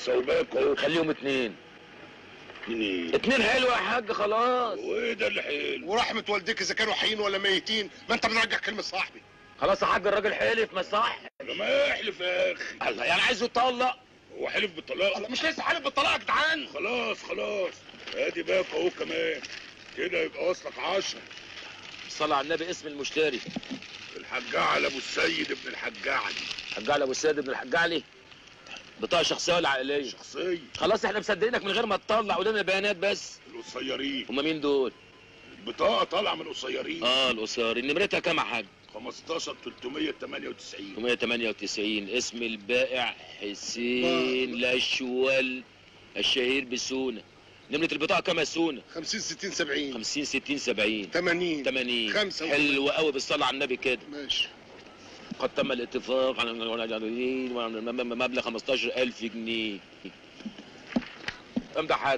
خلاص اهو باك اهو خليهم اتنين اتنين اتنين حلو يا حاج خلاص وايه ده اللي حلو ورحمة والديك اذا كانوا حيين ولا ميتين ما انت بنرجع كلمة صاحبي خلاص يا حاج الراجل حلف ما صح لما يحلف يا اخي الله يعني عايزه يطلق هو حلف بالطلاق الله مش لسه حالف بالطلاق يا جدعان خلاص خلاص ادي باك اهو كمان كده يبقى وصلك عشرة صلى على النبي اسم المشتري الحاج علي ابو السيد ابن الحاج علي حاج علي ابو السيد ابن الحاج علي بطاقه شخصيه ولا عائليه شخصية خلاص احنا مصدقينك من غير ما تطلع قدامنا بيانات بس القصيرين هما مين دول البطاقة طالعة من القصيرين اه القصاري نمرتها كام يا حاج 15 398 198 اسم البائع حسين لشول الشهير بسونا نمرة البطاقة كام يا سونا 50 60 70 50 60 70 80 80 خمسة حلو قوي بالصلاة على النبي كده ماشي قد تم الاتفاق على مبلغ 15000 جنيه امضي يا حاج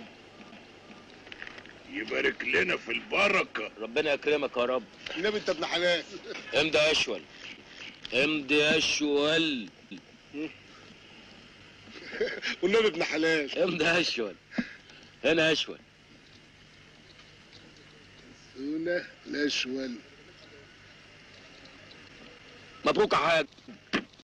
يبارك لنا في البركة ربنا يكرمك يا رب النبي انت ابن حلال امضي يا اشول امضي يا اشول والنبي ابن حلال امضي يا اشول هنا يا اشول سونا الاشول مبروك يا حاج